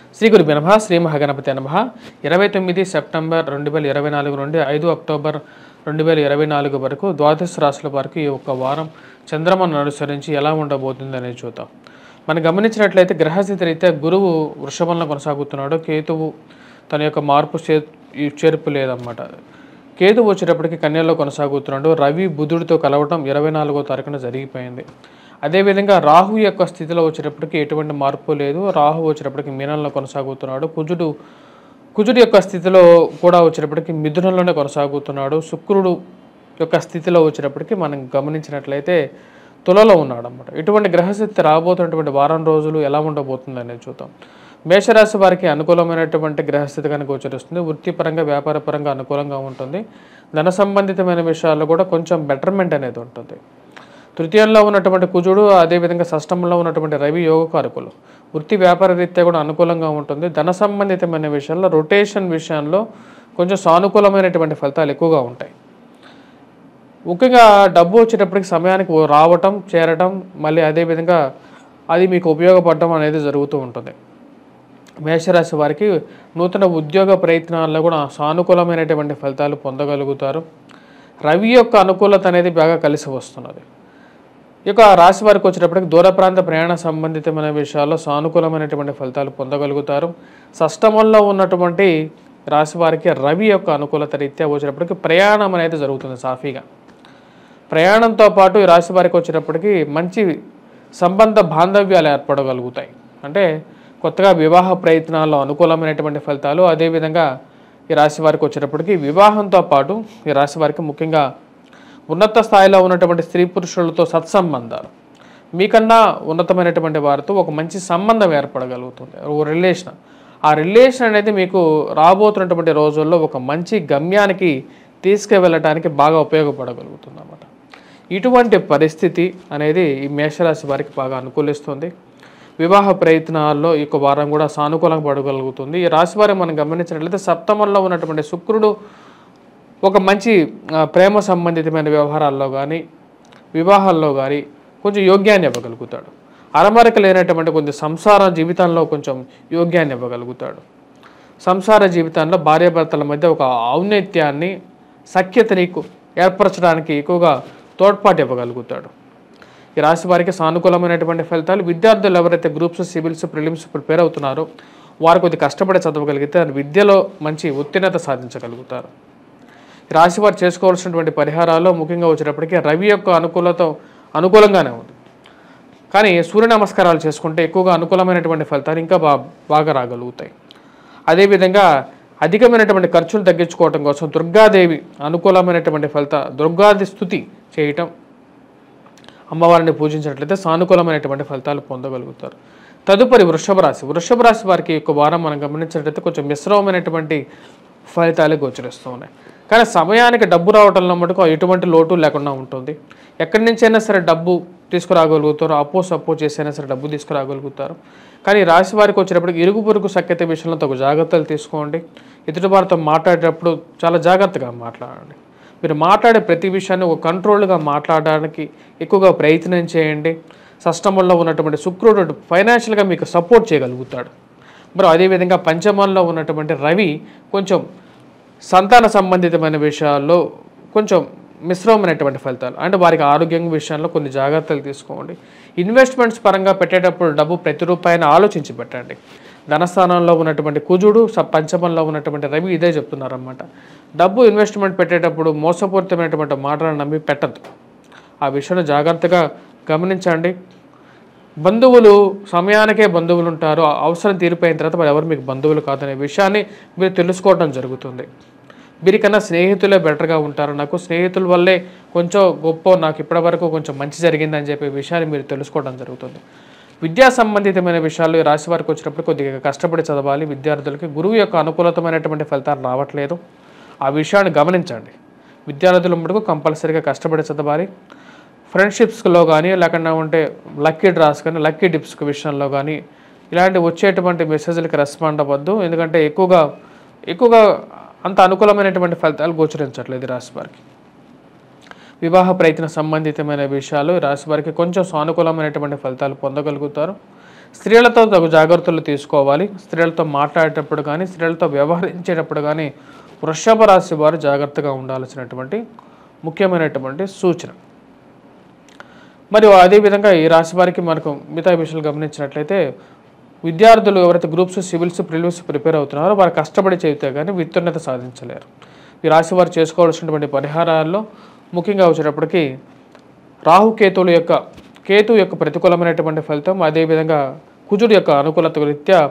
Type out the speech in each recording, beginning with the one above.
శ్రీ గురు నమ శ్రీ మహాగణపతి నమ ఇరవై తొమ్మిది సెప్టెంబర్ రెండు వేల ఇరవై నాలుగు నుండి ఐదు అక్టోబర్ రెండు వేల ఇరవై నాలుగు వరకు ద్వాదశ రాశుల వరకు ఈ ఒక్క వారం చంద్రమను అనుసరించి ఎలా ఉండబోతుంది అనేది చూద్దాం మనం గమనించినట్లయితే గ్రహస్థితి రీత్యా గురువు వృషభంలో కొనసాగుతున్నాడు కేతువు తన యొక్క మార్పు చే ఈ చేర్పు లేదన్నమాట కేతు వచ్చేటప్పటికి కన్యలో కొనసాగుతున్నాడు రవి బుధుడితో కలవటం ఇరవై నాలుగో తారీఖున జరిగిపోయింది అదేవిధంగా రాహు యొక్క స్థితిలో వచ్చేటప్పటికి ఎటువంటి మార్పు లేదు రాహు వచ్చేటప్పటికి మీనంలో కొనసాగుతున్నాడు కుజుడు కుజుడు యొక్క స్థితిలో కూడా వచ్చేటప్పటికి మిథునంలోనే కొనసాగుతున్నాడు శుక్రుడు యొక్క స్థితిలో వచ్చేటప్పటికి మనం గమనించినట్లయితే తులలో ఉన్నాడు అనమాట ఇటువంటి గ్రహస్థితి రాబోతున్నటువంటి వారం రోజులు ఎలా ఉండబోతుంది అనేది చూద్దాం మేషరాశి వారికి అనుకూలమైనటువంటి గ్రహస్థితి కనుక గోచరిస్తుంది వృత్తిపరంగా వ్యాపారపరంగా అనుకూలంగా ఉంటుంది ధన సంబంధితమైన విషయాల్లో కూడా కొంచెం బెటర్మెంట్ అనేది ఉంటుంది తృతీయంలో ఉన్నటువంటి కుజుడు అదేవిధంగా షష్టంలో ఉన్నటువంటి రవి యోగకారకులు వృత్తి వ్యాపార రీత్యా కూడా అనుకూలంగా ఉంటుంది ధన సంబంధితమైన విషయాల్లో రొటేషన్ విషయంలో కొంచెం సానుకూలమైనటువంటి ఫలితాలు ఎక్కువగా ఉంటాయి ముఖ్యంగా డబ్బు వచ్చేటప్పటికి సమయానికి ఓ రావటం చేరటం మళ్ళీ అదేవిధంగా అది మీకు ఉపయోగపడటం అనేది జరుగుతూ ఉంటుంది మేషరాశి వారికి నూతన ఉద్యోగ ప్రయత్నాల్లో కూడా సానుకూలమైనటువంటి ఫలితాలు పొందగలుగుతారు రవి యొక్క అనుకూలత అనేది బాగా కలిసి వస్తున్నది ఈ యొక్క రాశి వారికి వచ్చేటప్పటికి దూర ప్రాంత ప్రయాణ సంబంధితమైన విషయాల్లో సానుకూలమైనటువంటి ఫలితాలు పొందగలుగుతారు షష్టమంలో ఉన్నటువంటి రాశి వారికి రవి యొక్క అనుకూలత రీత్యా వచ్చేటప్పటికి ప్రయాణం అనేది జరుగుతుంది సాఫీగా ప్రయాణంతో పాటు ఈ రాశి వారికి వచ్చేటప్పటికి మంచి సంబంధ బాంధవ్యాలు ఏర్పడగలుగుతాయి అంటే కొత్తగా వివాహ ప్రయత్నాల్లో అనుకూలమైనటువంటి ఫలితాలు అదేవిధంగా ఈ రాశి వారికి వచ్చేటప్పటికి వివాహంతో పాటు ఈ రాశి వారికి ముఖ్యంగా ఉన్నత స్థాయిలో ఉన్నటువంటి స్త్రీ పురుషులతో సత్సంబంధాలు మీకన్నా ఉన్నతమైనటువంటి వారితో ఒక మంచి సంబంధం ఏర్పడగలుగుతుంది ఓ రిలేషన్ ఆ రిలేషన్ అనేది మీకు రాబోతున్నటువంటి రోజుల్లో ఒక మంచి గమ్యానికి తీసుకువెళ్ళటానికి బాగా ఉపయోగపడగలుగుతుంది అన్నమాట ఇటువంటి పరిస్థితి అనేది ఈ మేషరాశి వారికి బాగా అనుకూలిస్తుంది వివాహ ప్రయత్నాల్లో ఈ యొక్క వారం కూడా సానుకూలంగా పడగలుగుతుంది ఈ రాశి వారిని మనం గమనించినట్లయితే సప్తమంలో ఉన్నటువంటి శుక్రుడు ఒక మంచి ఆ, ప్రేమ సంబంధితమైన వ్యవహారాల్లో కానీ వివాహాల్లో కానీ కొంచెం యోగ్యాన్ని ఇవ్వగలుగుతాడు అరమరిక లేనటువంటి కొంచెం సంసార జీవితంలో కొంచెం యోగ్యాన్ని ఇవ్వగలుగుతాడు సంసార జీవితంలో భార్యాభర్తల మధ్య ఒక ఔన్నత్యాన్ని సఖ్యతని కు- ఏర్పరచడానికి ఎక్కువగా తోడ్పాటు ఇవ్వగలుగుతాడు ఈ రాశి వారికి సానుకూలమైనటువంటి ఫలితాలు విద్యార్థులు ఎవరైతే గ్రూప్స్ సివిల్స్ ప్రిలిమ్స్ ప్రిపేర్ అవుతున్నారో వారు కొద్ది కష్టపడి చదవగలిగితే విద్యలో మంచి ఉత్తీర్ణత సాధించగలుగుతారు ఈ రాశి వారు చేసుకోవాల్సినటువంటి పరిహారాల్లో ముఖ్యంగా వచ్చేటప్పటికి రవి యొక్క అనుకూలత అనుకూలంగానే ఉంది కానీ సూర్య నమస్కారాలు చేసుకుంటే ఎక్కువగా అనుకూలమైనటువంటి ఫలితాలు ఇంకా బా బాగా రాగలుగుతాయి అదేవిధంగా అధికమైనటువంటి ఖర్చులు తగ్గించుకోవటం కోసం దుర్గాదేవి అనుకూలమైనటువంటి ఫలిత దుర్గాది స్థుతి చేయటం అమ్మవారిని పూజించినట్లయితే సానుకూలమైనటువంటి ఫలితాలు పొందగలుగుతారు తదుపరి వృషభ రాశి వృషభ రాశి వారికి యొక్క వారం మనం గమనించినట్లయితే కొంచెం మిశ్రమమైనటువంటి ఫలితాలు గోచరిస్తూ ఉన్నాయి కానీ సమయానికి డబ్బు రావటంలో మటుకు ఎటువంటి లోటు లేకుండా ఉంటుంది ఎక్కడి నుంచైనా సరే డబ్బు తీసుకురాగలుగుతారు అప్పో సప్పో చేసైనా సరే డబ్బు తీసుకురాగలుగుతారు కానీ ఈ రాశి వారికి వచ్చేటప్పటికి ఇరుగు పొరుగు సఖ్యత విషయంలో తగు జాగ్రత్తలు తీసుకోండి ఎదుటి వారితో మాట్లాడేటప్పుడు చాలా జాగ్రత్తగా మాట్లాడండి మీరు మాట్లాడే ప్రతి విషయాన్ని ఒక కంట్రోల్గా మాట్లాడడానికి ఎక్కువగా ప్రయత్నం చేయండి సష్టమంలో ఉన్నటువంటి శుక్రుడు ఫైనాన్షియల్గా మీకు సపోర్ట్ చేయగలుగుతాడు మరి అదేవిధంగా పంచమంలో ఉన్నటువంటి రవి కొంచెం సంతాన సంబంధితమైన విషయాల్లో కొంచెం మిశ్రమమైనటువంటి ఫలితాలు అంటే వారికి ఆరోగ్యం విషయంలో కొన్ని జాగ్రత్తలు తీసుకోండి ఇన్వెస్ట్మెంట్స్ పరంగా పెట్టేటప్పుడు డబ్బు ప్రతి రూపాయిని ఆలోచించి పెట్టండి ధనస్థానంలో ఉన్నటువంటి కుజుడు స- పంచమంలో ఉన్నటువంటి రవి ఇదే చెప్తున్నారన్నమాట డబ్బు ఇన్వెస్ట్మెంట్ పెట్టేటప్పుడు మోసపూరితమైనటువంటి మాటలను నమ్మి పెట్టద్దు ఆ విషయాన్ని జాగ్రత్తగా గమనించండి బంధువులు సమయానికే బంధువులు ఉంటారు ఆ అవసరం తీరిపోయిన తర్వాత వాళ్ళు ఎవరు మీకు బంధువులు కాదనే విషయాన్ని మీరు తెలుసుకోవడం జరుగుతుంది వీరికన్నా స్నేహితులే బెటర్గా ఉంటారు నాకు స్నేహితుల వల్లే కొంచెం గొప్ప నాకు ఇప్పటివరకు కొంచెం మంచి జరిగిందని చెప్పే విషయాన్ని మీరు తెలుసుకోవడం జరుగుతుంది విద్యా సంబంధితమైన విషయాలు ఈ రాశి వారికి వచ్చినప్పుడు కొద్దిగా కష్టపడి చదవాలి విద్యార్థులకి గురువు యొక్క అనుకూలతమైనటువంటి ఫలితాలు రావట్లేదు ఆ విషయాన్ని గమనించండి విద్యార్థుల మటుకు కంపల్సరీగా కష్టపడి చదవాలి ఫ్రెండ్షిప్స్లో కానీ లేకుండా ఉంటే లక్కీ డ్రాస్ కానీ లక్కీ డిప్స్ విషయంలో కానీ ఇలాంటి వచ్చేటువంటి మెసేజ్లకి రెస్పాండ్ అవ్వద్దు ఎందుకంటే ఎక్కువగా ఎక్కువగా అంత అనుకూలమైనటువంటి ఫలితాలు గోచరించట్లేదు ఈ రాశి వారికి వివాహ ప్రయత్న సంబంధితమైన విషయాలు ఈ రాశి వారికి కొంచెం సానుకూలమైనటువంటి ఫలితాలు పొందగలుగుతారు స్త్రీలతో తగు జాగ్రత్తలు తీసుకోవాలి స్త్రీలతో మాట్లాడేటప్పుడు కానీ స్త్రీలతో వ్యవహరించేటప్పుడు కానీ వృషభ రాశి వారు జాగ్రత్తగా ఉండాల్సినటువంటి ముఖ్యమైనటువంటి సూచన మరియు అదేవిధంగా ఈ రాశి వారికి మనకు మిగతా విషయాలు గమనించినట్లయితే విద్యార్థులు ఎవరైతే గ్రూప్స్ సివిల్స్ ప్రిలిమ్స్ ప్రిపేర్ అవుతున్నారో వారు కష్టపడి చెబితే కానీ విత్తున్నత సాధించలేరు ఈ రాశి వారు చేసుకోవాల్సినటువంటి పరిహారాల్లో ముఖ్యంగా వచ్చేటప్పటికి రాహుకేతువుల యొక్క కేతు యొక్క ప్రతికూలమైనటువంటి ఫలితం అదేవిధంగా కుజుడు యొక్క అనుకూలత రీత్యా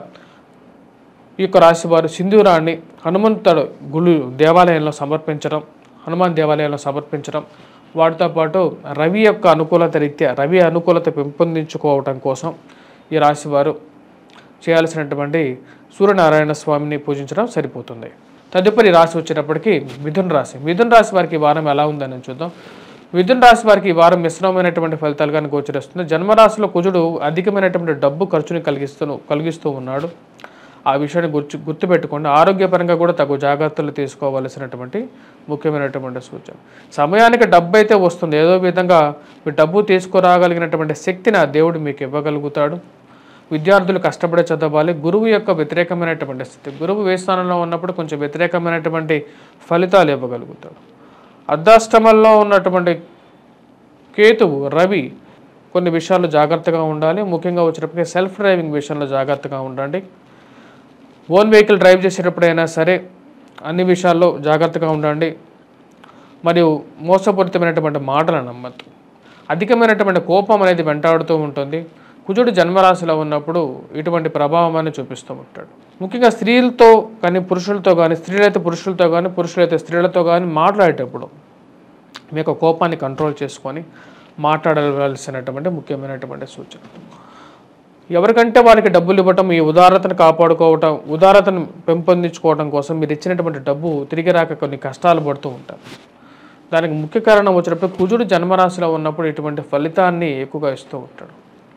ఈ యొక్క రాశి వారు సింధూరాన్ని హనుమంతుడు గుళ్ళు దేవాలయంలో సమర్పించడం హనుమాన్ దేవాలయంలో సమర్పించడం వాటితో పాటు రవి యొక్క అనుకూలత రీత్యా రవి అనుకూలత పెంపొందించుకోవటం కోసం ఈ రాశి వారు చేయాల్సినటువంటి సూర్యనారాయణ స్వామిని పూజించడం సరిపోతుంది తదుపరి రాశి వచ్చేటప్పటికి మిథున రాశి మిథున రాశి వారికి ఈ వారం ఎలా ఉందని చూద్దాం మిథున రాశి వారికి ఈ వారం మిశ్రమమైనటువంటి ఫలితాలుగా గోచరిస్తుంది జన్మరాశిలో కుజుడు అధికమైనటువంటి డబ్బు ఖర్చుని కలిగిస్తూ కలిగిస్తూ ఉన్నాడు ఆ విషయాన్ని గుర్తు గుర్తుపెట్టుకోండి ఆరోగ్యపరంగా కూడా తగు జాగ్రత్తలు తీసుకోవాల్సినటువంటి ముఖ్యమైనటువంటి సూచన సమయానికి డబ్బు అయితే వస్తుంది ఏదో విధంగా మీ డబ్బు తీసుకురాగలిగినటువంటి శక్తిని ఆ దేవుడు మీకు ఇవ్వగలుగుతాడు విద్యార్థులు కష్టపడి చదవాలి గురువు యొక్క వ్యతిరేకమైనటువంటి స్థితి గురువు ఏ స్థానంలో ఉన్నప్పుడు కొంచెం వ్యతిరేకమైనటువంటి ఫలితాలు ఇవ్వగలుగుతాడు అర్ధాష్టమంలో ఉన్నటువంటి కేతువు రవి కొన్ని విషయాల్లో జాగ్రత్తగా ఉండాలి ముఖ్యంగా వచ్చేటప్పటికి సెల్ఫ్ డ్రైవింగ్ విషయంలో జాగ్రత్తగా ఉండండి ఓన్ వెహికల్ డ్రైవ్ చేసేటప్పుడైనా సరే అన్ని విషయాల్లో జాగ్రత్తగా ఉండండి మరియు మోసపూరితమైనటువంటి మాటలు నమ్మద్దు అధికమైనటువంటి కోపం అనేది వెంటాడుతూ ఉంటుంది కుజుడు జన్మరాశిలో ఉన్నప్పుడు ఇటువంటి ప్రభావాన్ని చూపిస్తూ ఉంటాడు ముఖ్యంగా స్త్రీలతో కానీ పురుషులతో కానీ స్త్రీలైతే పురుషులతో కానీ పురుషులైతే స్త్రీలతో కానీ మాట్లాడేటప్పుడు మీ యొక్క కోపాన్ని కంట్రోల్ చేసుకొని మాట్లాడవలసినటువంటి ముఖ్యమైనటువంటి సూచన ఎవరికంటే వారికి డబ్బులు ఇవ్వటం ఈ ఉదారతను కాపాడుకోవటం ఉదారతను పెంపొందించుకోవడం కోసం మీరు ఇచ్చినటువంటి డబ్బు తిరిగి రాక కొన్ని కష్టాలు పడుతూ ఉంటారు దానికి ముఖ్య కారణం వచ్చినప్పుడు కుజుడు జన్మరాశిలో ఉన్నప్పుడు ఇటువంటి ఫలితాన్ని ఎక్కువగా ఇస్తూ ఉంటాడు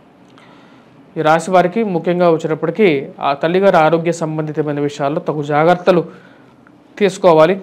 ఈ రాశి వారికి ముఖ్యంగా వచ్చేటప్పటికి ఆ తల్లిగారి ఆరోగ్య సంబంధితమైన విషయాల్లో తగు జాగ్రత్తలు తీసుకోవాలి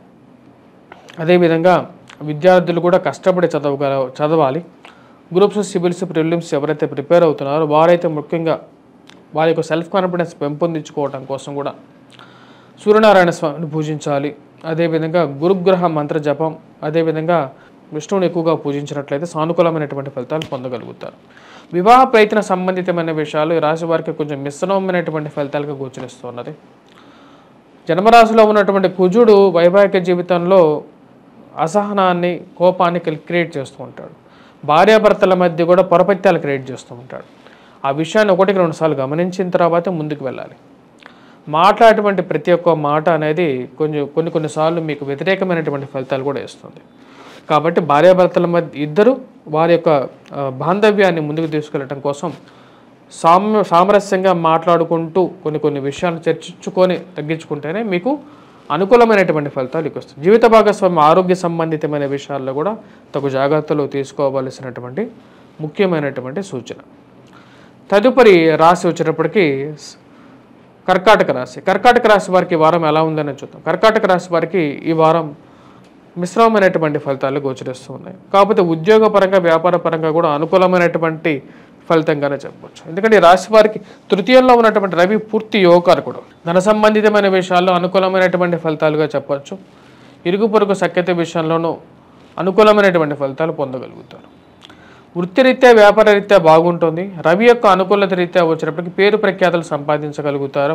అదేవిధంగా విద్యార్థులు కూడా కష్టపడి చదవగల చదవాలి గ్రూప్స్ సివిల్స్ ప్రిలిమ్స్ ఎవరైతే ప్రిపేర్ అవుతున్నారో వారైతే ముఖ్యంగా వారి యొక్క సెల్ఫ్ కాన్ఫిడెన్స్ పెంపొందించుకోవడం కోసం కూడా సూర్యనారాయణ స్వామిని పూజించాలి అదేవిధంగా గురుగ్రహ మంత్ర జపం అదేవిధంగా విష్ణువుని ఎక్కువగా పూజించినట్లయితే సానుకూలమైనటువంటి ఫలితాలు పొందగలుగుతారు వివాహ ప్రయత్న సంబంధితమైన విషయాలు ఈ రాశి వారికి కొంచెం మిశ్రమమైనటువంటి ఫలితాలుగా గోచరిస్తున్నది జన్మరాశిలో ఉన్నటువంటి కుజుడు వైవాహిక జీవితంలో అసహనాన్ని కోపాన్ని క్రియేట్ చేస్తూ ఉంటాడు భార్యాభర్తల మధ్య కూడా పొరపత్యాలు క్రియేట్ చేస్తూ ఉంటాడు ఆ విషయాన్ని ఒకటికి రెండు సార్లు గమనించిన తర్వాత ముందుకు వెళ్ళాలి మాట్లాడేటువంటి ప్రతి ఒక్క మాట అనేది కొంచెం కొన్ని కొన్నిసార్లు మీకు వ్యతిరేకమైనటువంటి ఫలితాలు కూడా ఇస్తుంది కాబట్టి భార్యాభర్తల మధ్య ఇద్దరు వారి యొక్క ఆ, బాంధవ్యాన్ని ముందుకు తీసుకెళ్ళటం కోసం సామ్య సామరస్యంగా మాట్లాడుకుంటూ కొన్ని కొన్ని విషయాలు చర్చించుకొని తగ్గించుకుంటేనే మీకు అనుకూలమైనటువంటి ఫలితాలు మీకు వస్తాయి జీవిత భాగస్వామి ఆరోగ్య సంబంధితమైన విషయాల్లో కూడా తగు జాగ్రత్తలు తీసుకోవలసినటువంటి ముఖ్యమైనటువంటి సూచన తదుపరి రాశి వచ్చేటప్పటికి స్- కర్కాటక రాశి కర్కాటక రాశి వారికి ఈ వారం ఎలా ఉందని చూద్దాం కర్కాటక రాశి వారికి ఈ వారం మిశ్రమమైనటువంటి ఫలితాలు గోచరిస్తూ ఉన్నాయి కాకపోతే ఉద్యోగపరంగా వ్యాపార పరంగా కూడా అనుకూలమైనటువంటి ఫలితంగానే చెప్పవచ్చు ఎందుకంటే ఈ రాశి వారికి తృతీయంలో ఉన్నటువంటి రవి పూర్తి యోగకారకుడు ధన సంబంధితమైన విషయాల్లో అనుకూలమైనటువంటి ఫలితాలుగా చెప్పవచ్చు ఇరుగు పొరుగు సఖ్యత విషయంలోనూ అనుకూలమైనటువంటి ఫలితాలు పొందగలుగుతారు వృత్తిరీత్యా వ్యాపార రీత్యా బాగుంటుంది రవి యొక్క అనుకూలత రీత్యా వచ్చినప్పటికీ పేరు ప్రఖ్యాతలు సంపాదించగలుగుతారు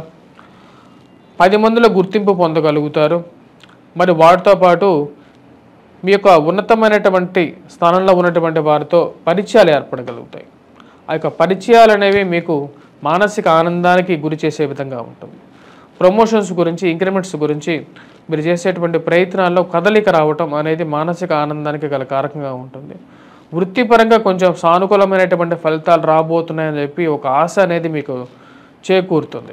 పది మందిలో గుర్తింపు పొందగలుగుతారు మరి వాటితో పాటు మీ యొక్క ఉన్నతమైనటువంటి స్థానంలో ఉన్నటువంటి వారితో పరిచయాలు ఏర్పడగలుగుతాయి ఆ యొక్క పరిచయాలు అనేవి మీకు మానసిక ఆనందానికి గురి చేసే విధంగా ఉంటుంది ప్రమోషన్స్ గురించి ఇంక్రిమెంట్స్ గురించి మీరు చేసేటువంటి ప్రయత్నాల్లో కదలిక రావటం అనేది మానసిక ఆనందానికి గల కారకంగా ఉంటుంది వృత్తిపరంగా కొంచెం సానుకూలమైనటువంటి ఫలితాలు రాబోతున్నాయని చెప్పి ఒక ఆశ అనేది మీకు చేకూరుతుంది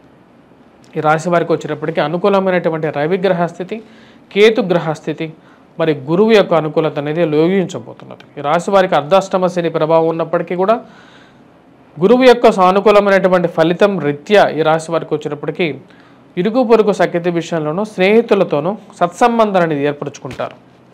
ఈ రాశి వారికి వచ్చేటప్పటికి అనుకూలమైనటువంటి రవి గ్రహస్థితి కేతు గ్రహస్థితి మరి గురువు యొక్క అనుకూలత అనేది లోగించబోతున్నది ఈ రాశి వారికి అర్ధాష్టమ శని ప్రభావం ఉన్నప్పటికీ కూడా గురువు యొక్క సానుకూలమైనటువంటి ఫలితం రీత్యా ఈ రాశి వారికి వచ్చేటప్పటికి ఇరుగు పొరుగు సఖ్యత విషయంలోనూ స్నేహితులతోనూ సత్సంబంధాన్ని ఏర్పరచుకుంటారు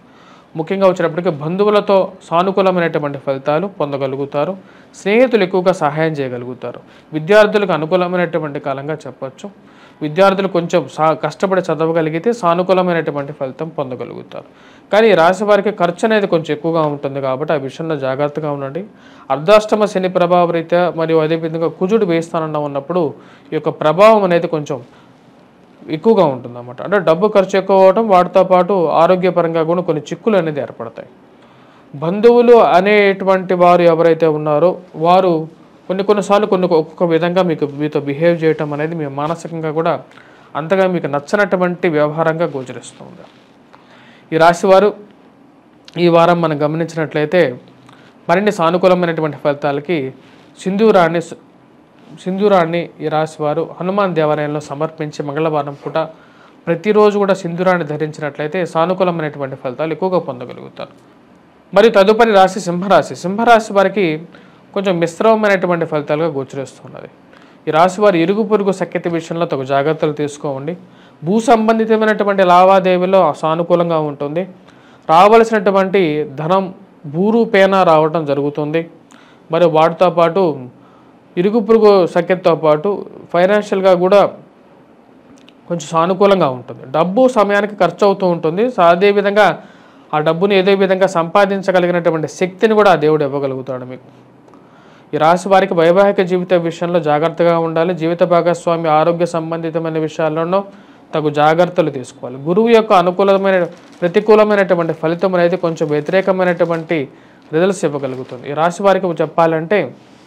ముఖ్యంగా వచ్చేటప్పటికి బంధువులతో సానుకూలమైనటువంటి ఫలితాలు పొందగలుగుతారు స్నేహితులు ఎక్కువగా సహాయం చేయగలుగుతారు విద్యార్థులకు అనుకూలమైనటువంటి కాలంగా చెప్పొచ్చు విద్యార్థులు కొంచెం సా కష్టపడి చదవగలిగితే సానుకూలమైనటువంటి ఫలితం పొందగలుగుతారు కానీ ఈ రాశి వారికి ఖర్చు అనేది కొంచెం ఎక్కువగా ఉంటుంది కాబట్టి ఆ విషయంలో జాగ్రత్తగా ఉండండి అర్ధాష్టమ శని ప్రభావ రీత్యా మరియు అదేవిధంగా కుజుడు వేస్తానన్న ఉన్నప్పుడు ఈ యొక్క ప్రభావం అనేది కొంచెం ఎక్కువగా ఉంటుంది అన్నమాట అంటే డబ్బు ఖర్చు ఎక్కువ అవడం వాటితో పాటు ఆరోగ్యపరంగా కూడా కొన్ని చిక్కులు అనేది ఏర్పడతాయి బంధువులు అనేటువంటి వారు ఎవరైతే ఉన్నారో వారు కొన్ని కొన్నిసార్లు కొన్ని ఒక్కొక్క విధంగా మీకు మీతో బిహేవ్ చేయటం అనేది మీ మానసికంగా కూడా అంతగా మీకు నచ్చనటువంటి వ్యవహారంగా గోచరిస్తుంది ఈ రాశివారు ఈ వారం మనం గమనించినట్లయితే మరిన్ని సానుకూలమైనటువంటి ఫలితాలకి సింధూరాన్ని సింధూరాన్ని ఈ రాశివారు హనుమాన్ దేవాలయంలో సమర్పించి మంగళవారం పూట ప్రతిరోజు కూడా సింధూరాన్ని ధరించినట్లయితే సానుకూలమైనటువంటి ఫలితాలు ఎక్కువగా పొందగలుగుతారు మరియు తదుపరి రాశి సింహరాశి సింహరాశి వారికి కొంచెం మిశ్రమమైనటువంటి ఫలితాలుగా గోచరిస్తున్నది ఈ రాశి వారి ఇరుగు పొరుగు సఖ్యత విషయంలో తగు జాగ్రత్తలు తీసుకోండి భూ సంబంధితమైనటువంటి లావాదేవీలో సానుకూలంగా ఉంటుంది రావలసినటువంటి ధనం భూరూపేణ రావటం జరుగుతుంది మరి వాటితో పాటు ఇరుగు పొరుగు సఖ్యతతో పాటు ఫైనాన్షియల్గా కూడా కొంచెం సానుకూలంగా ఉంటుంది డబ్బు సమయానికి ఖర్చు అవుతూ ఉంటుంది సో అదేవిధంగా ఆ డబ్బుని ఏదో విధంగా సంపాదించగలిగినటువంటి శక్తిని కూడా ఆ దేవుడు ఇవ్వగలుగుతాడు మీకు ఈ రాశి వారికి వైవాహిక జీవిత విషయంలో జాగ్రత్తగా ఉండాలి జీవిత భాగస్వామి ఆరోగ్య సంబంధితమైన విషయాల్లోనూ తగు జాగ్రత్తలు తీసుకోవాలి గురువు యొక్క అనుకూలమైన ప్రతికూలమైనటువంటి ఫలితం అనేది కొంచెం వ్యతిరేకమైనటువంటి రిజల్ట్స్ ఇవ్వగలుగుతుంది ఈ రాశి వారికి చెప్పాలంటే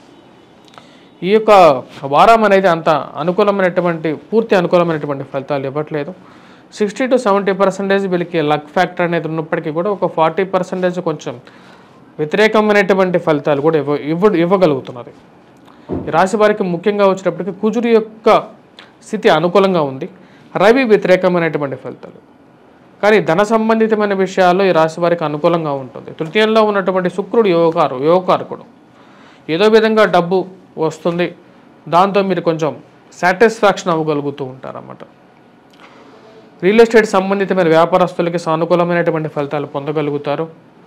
ఈ యొక్క వారం అనేది అంత అనుకూలమైనటువంటి పూర్తి అనుకూలమైనటువంటి ఫలితాలు ఇవ్వట్లేదు సిక్స్టీ టు సెవెంటీ పర్సెంటేజ్ వీళ్ళకి లక్ ఫ్యాక్టర్ అనేది ఉన్నప్పటికీ కూడా ఒక ఫార్టీ పర్సెంటేజ్ కొంచెం వ్యతిరేకమైనటువంటి ఫలితాలు కూడా ఇవ్వ ఇవ్వ ఇవ్వగలుగుతున్నది ఈ రాశి వారికి ముఖ్యంగా వచ్చేటప్పటికి కుజుడు యొక్క స్థితి అనుకూలంగా ఉంది రవి వ్యతిరేకమైనటువంటి ఫలితాలు కానీ ధన సంబంధితమైన విషయాల్లో ఈ రాశి వారికి అనుకూలంగా ఉంటుంది తృతీయంలో ఉన్నటువంటి శుక్రుడు యోగారు యోగకారకుడు ఏదో విధంగా డబ్బు వస్తుంది దాంతో మీరు కొంచెం సాటిస్ఫాక్షన్ అవ్వగలుగుతూ ఉంటారన్నమాట రియల్ ఎస్టేట్ సంబంధితమైన వ్యాపారస్తులకి సానుకూలమైనటువంటి ఫలితాలు పొందగలుగుతారు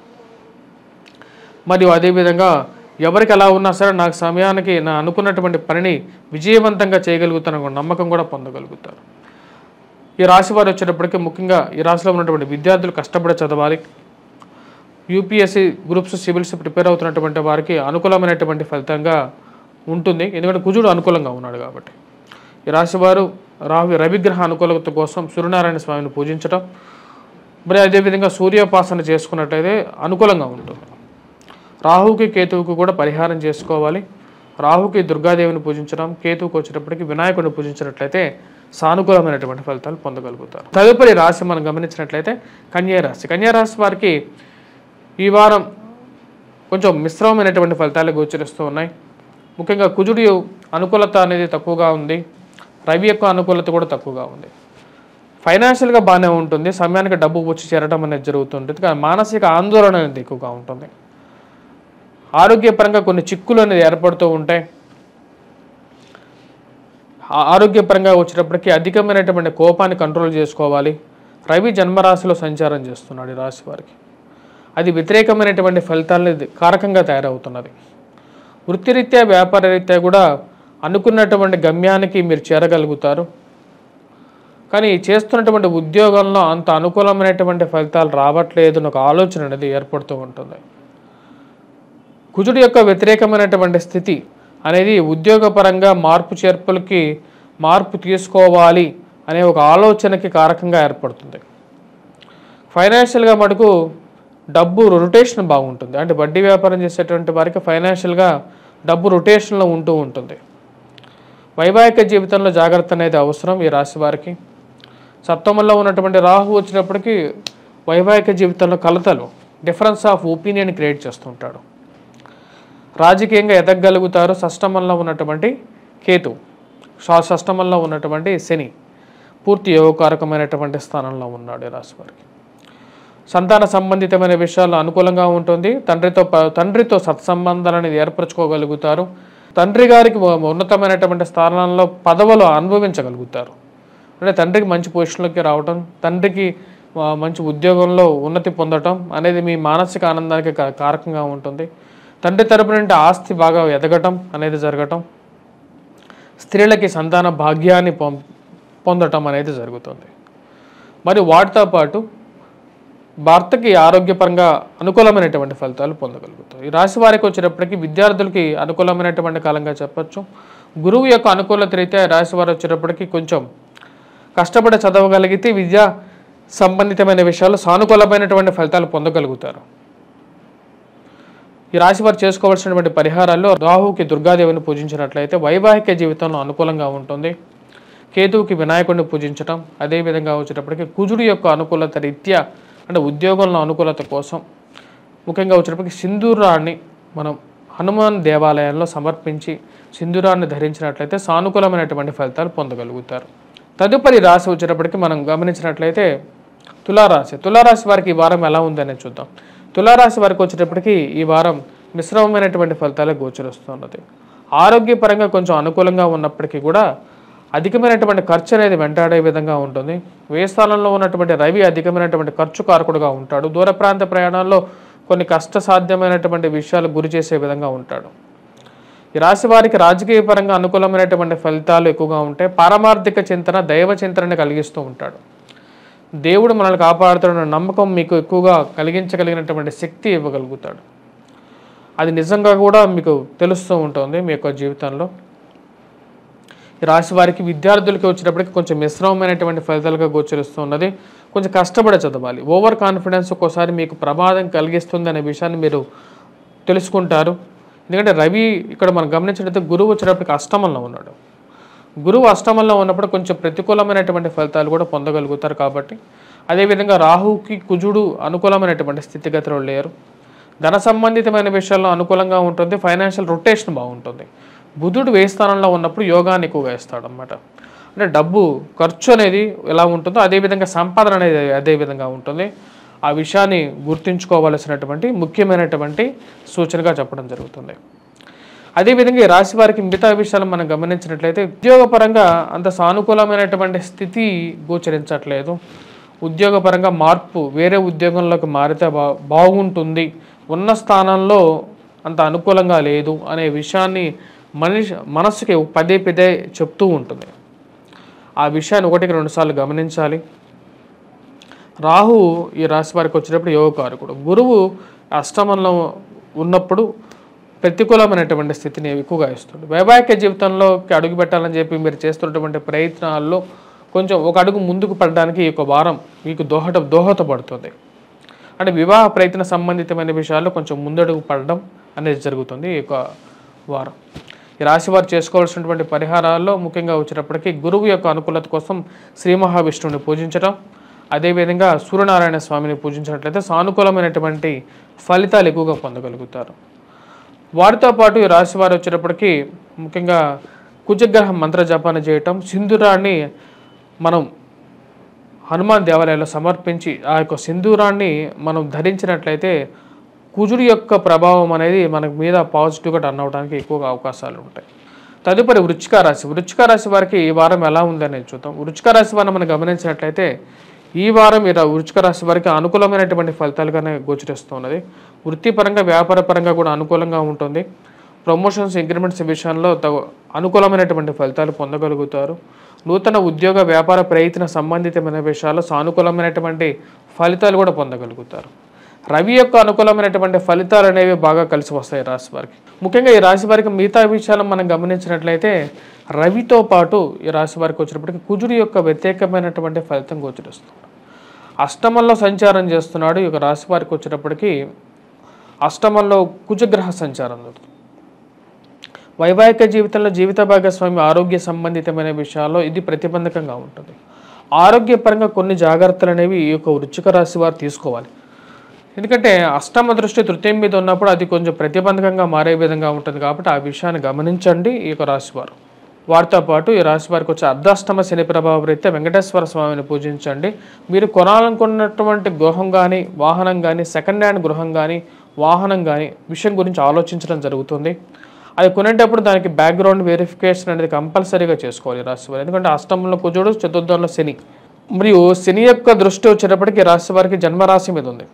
మరియు అదేవిధంగా ఎవరికి ఎలా ఉన్నా సరే నాకు సమయానికి నా అనుకున్నటువంటి పనిని విజయవంతంగా చేయగలుగుతాను అనే నమ్మకం కూడా పొందగలుగుతారు ఈ రాశి వారు వచ్చేటప్పటికి ముఖ్యంగా ఈ రాశిలో ఉన్నటువంటి విద్యార్థులు కష్టపడి చదవాలి యూపీఎస్సీ గ్రూప్స్ సివిల్స్ ప్రిపేర్ అవుతున్నటువంటి వారికి అనుకూలమైనటువంటి ఫలితంగా ఉంటుంది ఎందుకంటే కుజుడు అనుకూలంగా ఉన్నాడు కాబట్టి ఈ రాశివారు రాహు రవిగ్రహ అనుకూలత కోసం సూర్యనారాయణ స్వామిని పూజించడం మరి అదేవిధంగా సూర్యోపాసన చేసుకున్నట్టయితే అనుకూలంగా ఉంటుంది రాహుకి కేతువుకి కూడా పరిహారం చేసుకోవాలి రాహుకి దుర్గాదేవిని పూజించడం కేతువుకి వచ్చేటప్పటికి వినాయకుడిని పూజించినట్లయితే సానుకూలమైనటువంటి ఫలితాలు పొందగలుగుతారు తదుపరి రాశి మనం గమనించినట్లయితే కన్యా రాశి కన్యా రాశి వారికి ఈ వారం కొంచెం మిశ్రమమైనటువంటి ఫలితాలు గోచరిస్తూ ఉన్నాయి ముఖ్యంగా కుజుడి అనుకూలత అనేది తక్కువగా ఉంది రవి యొక్క అనుకూలత కూడా తక్కువగా ఉంది ఫైనాన్షియల్గా బాగానే ఉంటుంది సమయానికి డబ్బు వచ్చి చేరడం అనేది జరుగుతుంటుంది కానీ మానసిక ఆందోళన అనేది ఎక్కువగా ఉంటుంది ఆరోగ్యపరంగా కొన్ని చిక్కులు అనేది ఏర్పడుతూ ఉంటాయి ఆ- ఆరోగ్యపరంగా వచ్చేటప్పటికి అధికమైనటువంటి కోపాన్ని కంట్రోల్ చేసుకోవాలి రవి జన్మరాశిలో సంచారం చేస్తున్నాడు ఈ రాశి వారికి అది వ్యతిరేకమైనటువంటి ఫలితాలను ఇది కారకంగా తయారవుతున్నది వృత్తిరీత్యా వ్యాపార రీత్యా కూడా అనుకున్నటువంటి గమ్యానికి మీరు చేరగలుగుతారు కానీ చేస్తున్నటువంటి ఉద్యోగంలో అంత అనుకూలమైనటువంటి ఫలితాలు రావట్లేదు అని ఒక ఆలోచన అనేది ఏర్పడుతూ ఉంటుంది కుజుడు యొక్క వ్యతిరేకమైనటువంటి స్థితి అనేది ఉద్యోగపరంగా మార్పు చేర్పులకి మార్పు తీసుకోవాలి అనే ఒక ఆలోచనకి కారకంగా ఏర్పడుతుంది ఫైనాన్షియల్గా మటుకు డబ్బు రొటేషన్ బాగుంటుంది అంటే వడ్డీ వ్యాపారం చేసేటువంటి వారికి ఫైనాన్షియల్గా డబ్బు రొటేషన్లో ఉంటూ ఉంటుంది వైవాహిక జీవితంలో జాగ్రత్త అనేది అవసరం ఈ రాశి వారికి సప్తమంలో ఉన్నటువంటి రాహు వచ్చినప్పటికీ వైవాహిక జీవితంలో కలతలు డిఫరెన్స్ ఆఫ్ ఒపీనియన్ క్రియేట్ చేస్తుంటాడు రాజకీయంగా ఎదగలుగుతారు షష్టమంలో ఉన్నటువంటి కేతు షా- షష్టమంలో ఉన్నటువంటి శని పూర్తి యోగకారకమైనటువంటి స్థానంలో ఉన్నాడు ఈ రాశి వారికి సంతాన సంబంధితమైన విషయాల్లో అనుకూలంగా ఉంటుంది తండ్రితో ప- తండ్రితో సత్సంబంధాలను ఏర్పరచుకోగలుగుతారు తండ్రి గారికి ఉ- ఉన్నతమైనటువంటి స్థానంలో పదవులు అనుభవించగలుగుతారు అంటే తండ్రికి మంచి పొజిషన్లోకి రావడం తండ్రికి ఆ, మంచి ఉద్యోగంలో ఉన్నతి పొందటం అనేది మీ మానసిక ఆనందానికి కా- కారకంగా ఉంటుంది తండ్రి తరపు నుండి ఆస్తి బాగా ఎదగటం అనేది జరగటం స్త్రీలకి సంతాన భాగ్యాన్ని పొం పొందటం అనేది జరుగుతుంది మరి వాటితో పాటు భర్తకి ఆరోగ్యపరంగా అనుకూలమైనటువంటి ఫలితాలు పొందగలుగుతారు ఈ రాశి వారికి వచ్చేటప్పటికి విద్యార్థులకి అనుకూలమైనటువంటి కాలంగా చెప్పొచ్చు గురువు యొక్క అనుకూలత రీత్యా ఈ రాశి వారు వచ్చేటప్పటికి కొంచెం కష్టపడి చదవగలిగితే విద్యా సంబంధితమైన విషయాలు సానుకూలమైనటువంటి ఫలితాలు పొందగలుగుతారు ఈ రాశి వారు చేసుకోవాల్సినటువంటి పరిహారాల్లో రాహుకి దుర్గాదేవిని పూజించినట్లయితే వైవాహిక జీవితంలో అనుకూలంగా ఉంటుంది కేతువుకి వినాయకుడిని పూజించటం అదేవిధంగా వచ్చేటప్పటికి కుజుడు యొక్క అనుకూలత రీత్యా అంటే ఉద్యోగంలో అనుకూలత కోసం ముఖ్యంగా వచ్చేటప్పటికి సింధూరాన్ని మనం హనుమాన్ దేవాలయంలో సమర్పించి సింధూరాన్ని ధరించినట్లయితే సానుకూలమైనటువంటి ఫలితాలు పొందగలుగుతారు తదుపరి రాశి వచ్చేటప్పటికి మనం గమనించినట్లయితే తులారాశి తులారాశి వారికి ఈ వారం ఎలా ఉందనే చూద్దాం తులారాశి వారికి వచ్చేటప్పటికి ఈ వారం మిశ్రమమైనటువంటి ఫలితాలే గోచరిస్తున్నది ఆరోగ్యపరంగా కొంచెం అనుకూలంగా ఉన్నప్పటికీ కూడా అధికమైనటువంటి ఖర్చు అనేది వెంటాడే విధంగా ఉంటుంది వ్యయ స్థానంలో ఉన్నటువంటి రవి అధికమైనటువంటి ఖర్చు కారకుడుగా ఉంటాడు దూర ప్రాంత ప్రయాణాల్లో కొన్ని కష్టసాధ్యమైనటువంటి విషయాలు గురి చేసే విధంగా ఉంటాడు ఈ రాశి వారికి రాజకీయ పరంగా అనుకూలమైనటువంటి ఫలితాలు ఎక్కువగా ఉంటాయి పారమార్థిక చింతన దైవ చింతనని కలిగిస్తూ ఉంటాడు దేవుడు మనల్ని కాపాడుతున్న నమ్మకం మీకు ఎక్కువగా కలిగించగలిగినటువంటి శక్తి ఇవ్వగలుగుతాడు అది నిజంగా కూడా మీకు తెలుస్తూ ఉంటుంది మీ యొక్క జీవితంలో ఈ రాశి వారికి విద్యార్థులకి వచ్చేటప్పటికి కొంచెం మిశ్రమమైనటువంటి ఫలితాలుగా గోచరిస్తూ ఉన్నది కొంచెం కష్టపడి చదవాలి ఓవర్ కాన్ఫిడెన్స్ ఒక్కోసారి మీకు ప్రమాదం కలిగిస్తుంది అనే విషయాన్ని మీరు తెలుసుకుంటారు ఎందుకంటే రవి ఇక్కడ మనం గమనించినట్లయితే గురువు వచ్చేటప్పటికి అష్టమంలో ఉన్నాడు గురువు అష్టమంలో ఉన్నప్పుడు కొంచెం ప్రతికూలమైనటువంటి ఫలితాలు కూడా పొందగలుగుతారు కాబట్టి అదేవిధంగా రాహుకి కుజుడు అనుకూలమైనటువంటి స్థితిగతిలో లేరు ధన సంబంధితమైన విషయాల్లో అనుకూలంగా ఉంటుంది ఫైనాన్షియల్ రొటేషన్ బాగుంటుంది బుధుడు వేయి స్థానంలో ఉన్నప్పుడు యోగాన్ని ఎక్కువగా ఇస్తాడు అనమాట అంటే డబ్బు ఖర్చు అనేది ఎలా ఉంటుందో అదేవిధంగా సంపాదన అనేది అదే విధంగా ఉంటుంది ఆ విషయాన్ని గుర్తుంచుకోవలసినటువంటి ముఖ్యమైనటువంటి సూచనగా చెప్పడం జరుగుతుంది అదేవిధంగా ఈ రాశి వారికి మిగతా విషయాలు మనం గమనించినట్లయితే ఉద్యోగపరంగా అంత సానుకూలమైనటువంటి స్థితి గోచరించట్లేదు ఉద్యోగపరంగా మార్పు వేరే ఉద్యోగంలోకి మారితే బా బాగుంటుంది ఉన్న స్థానంలో అంత అనుకూలంగా లేదు అనే విషయాన్ని మనిషి మనస్సుకి పదే పదే చెప్తూ ఉంటుంది ఆ విషయాన్ని ఒకటికి రెండుసార్లు గమనించాలి రాహు ఈ రాశి వారికి వచ్చినప్పుడు యోగకారకుడు గురువు అష్టమంలో ఉన్నప్పుడు ప్రతికూలమైనటువంటి స్థితిని ఎక్కువగా ఇస్తుంది వైవాహిక జీవితంలోకి అడుగు పెట్టాలని చెప్పి మీరు చేస్తున్నటువంటి ప్రయత్నాల్లో కొంచెం ఒక అడుగు ముందుకు పడడానికి ఈ యొక్క వారం మీకు దోహద దోహదపడుతుంది అంటే వివాహ ప్రయత్న సంబంధితమైన విషయాల్లో కొంచెం ముందడుగు పడడం అనేది జరుగుతుంది ఈ యొక్క వారం ఈ రాశి వారు చేసుకోవాల్సినటువంటి పరిహారాల్లో ముఖ్యంగా వచ్చేటప్పటికి గురువు యొక్క అనుకూలత కోసం శ్రీ మహావిష్ణువుని పూజించడం అదేవిధంగా సూర్యనారాయణ స్వామిని పూజించినట్లయితే సానుకూలమైనటువంటి ఫలితాలు ఎక్కువగా పొందగలుగుతారు వారితో పాటు ఈ రాశి వారు వచ్చేటప్పటికి ముఖ్యంగా కుజగ్రహ మంత్ర జపాన్ని చేయటం సింధూరాన్ని మనం హనుమాన్ దేవాలయంలో సమర్పించి ఆ యొక్క సింధూరాన్ని మనం ధరించినట్లయితే కుజుడి యొక్క ప్రభావం అనేది మనకు మీద పాజిటివ్గా టర్న్ అవడానికి ఎక్కువగా అవకాశాలు ఉంటాయి తదుపరి వృచ్చిక రాశి వృచ్చిక రాశి వారికి ఈ వారం ఎలా ఉందనేది చూద్దాం వృచ్చిక రాశి వారిని మనం గమనించినట్లయితే ఈ వారం ఈ రా- వృచ్చిక రాశి వారికి అనుకూలమైనటువంటి ఫలితాలుగానే గోచరిస్తున్నది వృత్తిపరంగా వ్యాపారపరంగా కూడా అనుకూలంగా ఉంటుంది ప్రమోషన్స్ ఇంక్రిమెంట్స్ విషయంలో తగు అనుకూలమైనటువంటి ఫలితాలు పొందగలుగుతారు నూతన ఉద్యోగ వ్యాపార ప్రయత్న సంబంధితమైన విషయాల్లో సానుకూలమైనటువంటి ఫలితాలు కూడా పొందగలుగుతారు రవి యొక్క అనుకూలమైనటువంటి ఫలితాలు అనేవి బాగా కలిసి వస్తాయి ఈ రాశి వారికి ముఖ్యంగా ఈ రాశి వారికి మిగతా విషయాలను మనం గమనించినట్లయితే రవితో పాటు ఈ రాశి వారికి వచ్చినప్పటికీ కుజుడి యొక్క వ్యతిరేకమైనటువంటి ఫలితం గోచరిస్తుంది అష్టమంలో సంచారం చేస్తున్నాడు ఈ యొక్క రాశి వారికి వచ్చేటప్పటికి అష్టమంలో కుజగ్రహ సంచారం జరుగుతుంది వైవాహిక జీవితంలో జీవిత భాగస్వామి ఆరోగ్య సంబంధితమైన విషయాల్లో ఇది ప్రతిబంధకంగా ఉంటుంది ఆరోగ్యపరంగా కొన్ని జాగ్రత్తలు అనేవి ఈ యొక్క వృచ్చిక రాశి వారు తీసుకోవాలి ఎందుకంటే అష్టమ దృష్టి తృతీయం మీద ఉన్నప్పుడు అది కొంచెం ప్రతిబంధకంగా మారే విధంగా ఉంటుంది కాబట్టి ఆ విషయాన్ని గమనించండి ఈ యొక్క రాశివారు వారితో పాటు ఈ రాశి వారికి వచ్చే అర్ధాష్టమ శని ప్రభావ రీత్యా వెంకటేశ్వర స్వామిని పూజించండి మీరు కొనాలనుకున్నటువంటి గృహం కానీ వాహనం కానీ సెకండ్ హ్యాండ్ గృహం కానీ వాహనం కానీ విషయం గురించి ఆలోచించడం జరుగుతుంది అది కొనేటప్పుడు దానికి బ్యాక్గ్రౌండ్ వెరిఫికేషన్ అనేది కంపల్సరీగా చేసుకోవాలి ఈ రాశి వారు ఎందుకంటే అష్టమంలో కుజుడు చతుర్థంలో శని మరియు శని యొక్క దృష్టి వచ్చేటప్పటికి ఈ రాశి వారికి జన్మరాశి మీద ఉంది